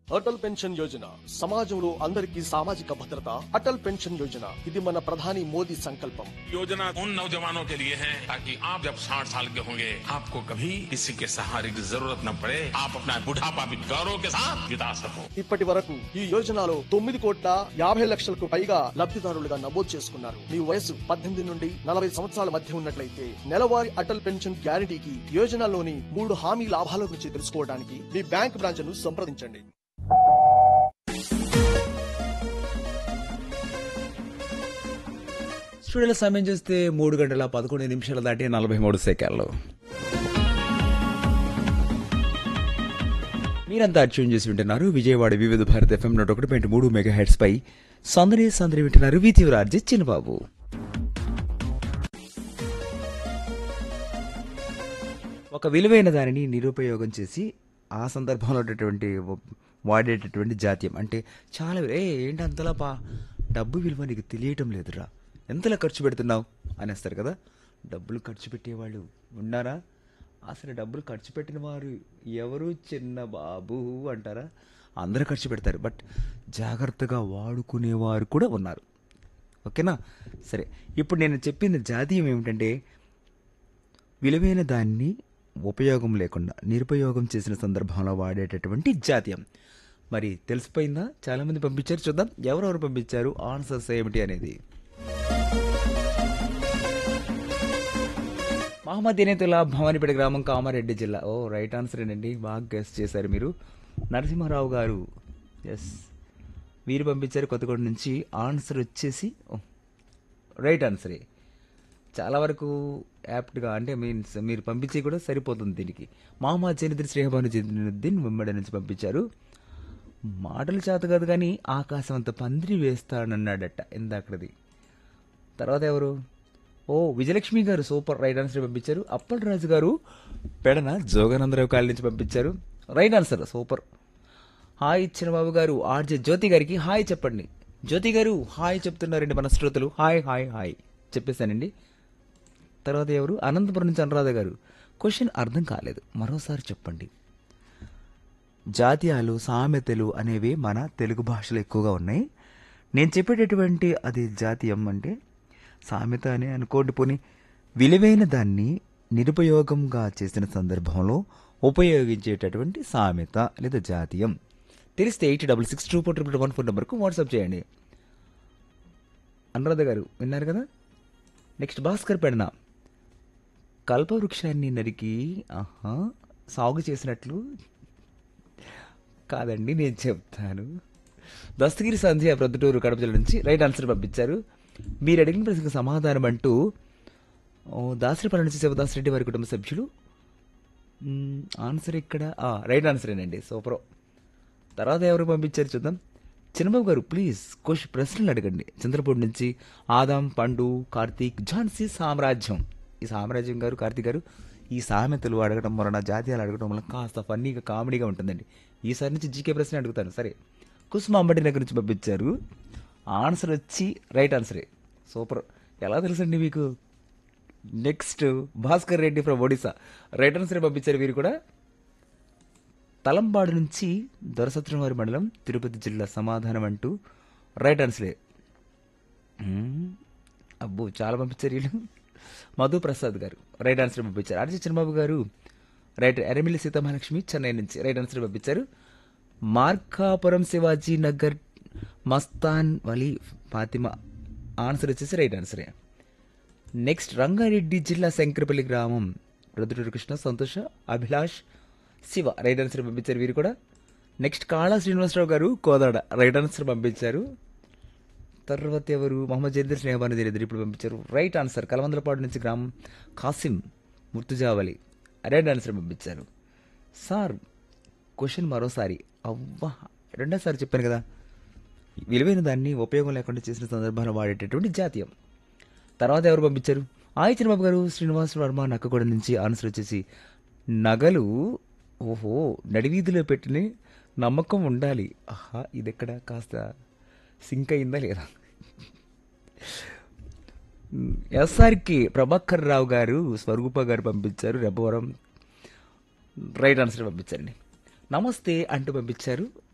Atal pension Yojana సమాజంలో అందరికీ సామాజిక భద్రత అటల్ పెన్షన్ యోజన ఇది మన ప్రధాని మోదీ సంకల్పం योजना उन नौजवानों के लिए है ताकि आप जब 60 साल के होंगे आपको कभी किसी के सहारे की जरूरत न पड़े आप अपना बुढ़ापा भी गौरव के साथ बिता सको ఇప్పటి వరకు ఈ యోజనలో తొమ్మిది కోట్ల యాభై లక్షలకు పైగా లబ్ధిదారులుగా నమోదు చేసుకున్నారు మీ వయసు పద్దెనిమిది నుండి నలభై సంవత్సరాల మధ్య ఉన్నట్లయితే నెలవారీ అటల్ పెన్షన్ గ్యారంటీకి యోజనలోని మూడు హామీ లాభాల గురించి తెలుసుకోవడానికి మీ బ్యాంక్ బ్రాంచ్ ను సంప్రదించండి స్టూడియోలో సమయం చూస్తే మూడు గంటల పదకొండు నిమిషాలు దాటి నలభై మూడు సెకండ్లు మీరంతా అర్చన చేసి వింటున్నారు విజయవాడ వివిధ భారత్ ఎఫ్ఎం నూట ఒకటి పాయింట్ మూడు మెగా హెడ్స్ పై సందడి సందడి వింటున్నారు వీతివరార్జీ చిన్నబాబు ఒక విలువైన దానిని నిరుపయోగం చేసి ఆ సందర్భంలో ఉన్నటువంటి వాడేటటువంటి జాత్యం అంటే చాలా విలు- ఏ ఏంటి అంతలా పా డబ్బు విలువ నీకు తెలియటం లేదురా ఎంతలా ఖర్చు పెడుతున్నావు అనేస్తారు కదా డబ్బులు ఖర్చు పెట్టేవాళ్ళు ఉన్నారా అసలు డబ్బులు ఖర్చు పెట్టిన వారు ఎవరు చిన్న బాబు అంటారా అందరూ ఖర్చు పెడతారు బట్ జాగ్రత్తగా వాడుకునేవారు కూడా ఉన్నారు ఓకేనా సరే ఇప్పుడు నేను చెప్పిన జాతీయం ఏమిటంటే విలువైన దాన్ని ఉపయోగం లేకుండా నిరుపయోగం చేసిన సందర్భంలో వాడేటటువంటి జాతీయం మరి తెలిసిపోయిందా చాలా మంది పంపించారు చూద్దాం ఎవరెవరు పంపించారు ఆన్సర్స్ ఏమిటి అనేది మహమ్మద్ ఎనేతుల్లా భవానీపేట గ్రామం కామారెడ్డి జిల్లా ఓ రైట్ ఆన్సర్ ఏనండి బాగా గెస్ట్ చేశారు మీరు నరసింహారావు గారు ఎస్ మీరు పంపించారు కొత్తగూడ నుంచి ఆన్సర్ వచ్చేసి ఓ, రైట్ ఆన్సరే చాలా వరకు యాప్ట్గా అంటే మీన్స్ మీరు పంపించి కూడా సరిపోతుంది దీనికి మామా జనిద్రి శ్రీహబాను జనిద్దీన్ వెంబడి నుంచి పంపించారు మాటలు చేత కాదు కానీ ఆకాశం అంత పందిరి వేస్తానన్నాడట ఇందాకది తర్వాత ఎవరు ఓ విజయలక్ష్మి గారు సూపర్ రైట్ ఆన్సర్ పంపించారు అప్పల్ రాజు గారు పెడన జోగానందరావు కాళ్ళ నుంచి పంపించారు రైట్ ఆన్సర్ సూపర్ హాయ్ ఇచ్చిన బాబు గారు ఆర్జే జ్యోతి గారికి హాయ్ చెప్పండి జ్యోతి గారు హాయ్ చెప్తున్నారండి మన శ్రోతలు హాయ్ హాయ్ హాయ్ చెప్పేశానండి తర్వాత ఎవరు అనంతపురం నుంచి అనురాధ గారు క్వశ్చన్ అర్థం కాలేదు మరోసారి చెప్పండి జాతీయాలు సామెతలు అనేవి మన తెలుగు భాషలో ఎక్కువగా ఉన్నాయి నేను చెప్పేటటువంటి అది జాతీయం అంటే సామెత అని అనుకోండి పోని విలువైన దాన్ని నిరుపయోగంగా చేసిన సందర్భంలో ఉపయోగించేటటువంటి సామెత లేదా జాతీయం తెలిస్తే eight double six two four triple one four నెంబర్కు వాట్సాప్ చేయండి అనురాధ గారు విన్నారు కదా నెక్స్ట్ భాస్కర్ పెడన కల్పవృక్షాన్ని నరికి ఆహా సాగు చేసినట్లు కాదండి నేను చెప్తాను దస్తగిరి సంధ్య ప్రొద్దుటూరు కడప జిల్లా నుంచి రైట్ ఆన్సర్ పంపించారు మీరు అడిగిన ప్రశ్నకు సమాధానం అంటూ ఓ, దాసరిపల్లి నుంచి శివదాస్ రెడ్డి వారి కుటుంబ సభ్యులు మ్, ఆన్సర్ ఇక్కడ ఆ, రైట్ ఆన్సరేనండి సూపర్ తర్వాత ఎవరు పంపించారు చూద్దాం చిన్నబాబు గారు ప్లీజ్ క్వశ్చన్ ప్రశ్నలు అడగండి చంద్రపూడి నుంచి ఆదాం పండు కార్తీక్ ఝాన్సీ సామ్రాజ్యం ఈ సామ్రాజ్యం గారు కార్తీక్ గారు ఈ సామెతలు అడగడం వలన జాతీయాలు అడగడం వలన కాస్త ఫన్నీగా కామెడీగా ఉంటుందండి ఈసారి నుంచి జీకే ప్రశ్న అడుగుతాను సరే కుసుమ అంబటి నగర్ నుంచి పంపించారు ఆన్సర్ వచ్చి రైట్ ఆన్సరే సూపర్ ఎలా తెలుసండి మీకు next Bhaskar Reddy from Odisha right answer పంపించారు వీరు కూడా తలంబాడు నుంచి దొరసత్రంవారి మండలం తిరుపతి జిల్లా సమాధానం అంటూ రైట్ ఆన్సరే మ్మ్. అబ్బో చాలా పంపించారు వీళ్ళు మధు ప్రసాద్ గారు రైట్ ఆన్సర్ పంపించారు ఆర్జీ చిన్నబాబు గారు రైట్ ఎరమిల్లి సీతామహాలక్ష్మి చెన్నై నుంచి రైట్ ఆన్సర్ పంపించారు మార్కాపురం శివాజీ నగర్ మస్తాన్ వలి ఫాతిమా ఆన్సర్ వచ్చేసి రైట్ ఆన్సరే నెక్స్ట్ రంగారెడ్డి జిల్లా శంకరపల్లి గ్రామం రుద్రుడు కృష్ణ సంతోష అభిలాష్ శివ రైట్ ఆన్సర్ పంపించారు వీరు కూడా నెక్స్ట్ కాళా శ్రీనివాసరావు గారు కోదాడ రైట్ ఆన్సర్ పంపించారు తర్వాత ఎవరు మొహమ్మద్ జయదర్ స్నేహబాను జరిద్దరు ఇప్పుడు పంపించారు రైట్ ఆన్సర్ కలవందలపాడు నుంచి గ్రామం కాసిం ముర్తుజావలి రైట్ ఆన్సర్ పంపించారు సార్ క్వశ్చన్ మరోసారి అవ్వా రెండోసారి చెప్పాను కదా విలువైన దాన్ని ఉపయోగం లేకుండా చేసిన సందర్భాన్ని వాడేటటువంటి జాతీయం తర్వాత ఎవరు పంపించారు ఆయి చిన్నబాబు గారు శ్రీనివాస్ వర్మ నక్కగూడ నుంచి ఆన్సర్ వచ్చేసి నగలు ఓహో నడివీధిలో పెట్టిన నమ్మకం ఉండాలి ఆహా ఇది ఎక్కడ కాస్త సింక్ అయిందా లేదా ఎస్ఆర్కి ప్రభాకర్ రావు గారు స్వరూప గారు పంపించారు రెబ్బవరం రైట్ ఆన్సర్ పంపించారండి నమస్తే అంటూ పంపించారు